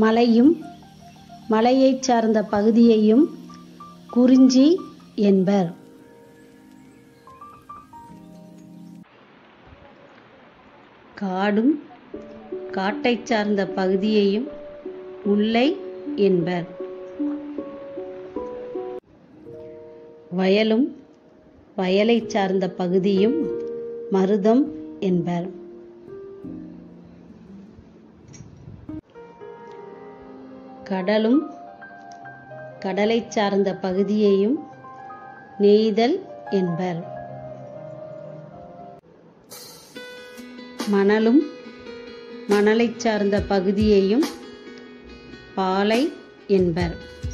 மலையும் மலையைச் சார்ந்த பகுதியையும் குறிஞ்சி என்பர் காடும் காட்டைச் சார்ந்த பகுதியையும் முல்லை என்பர் வயலும் வயலைச் சார்ந்த பகுதியும் மருதம் என்பர் கடலும் கடலைச் சார்ந்த பகுதியையும் நெய்தல் என்பர் மணலும் மணலைச் சார்ந்த பகுதியையும் பாலை என்பர்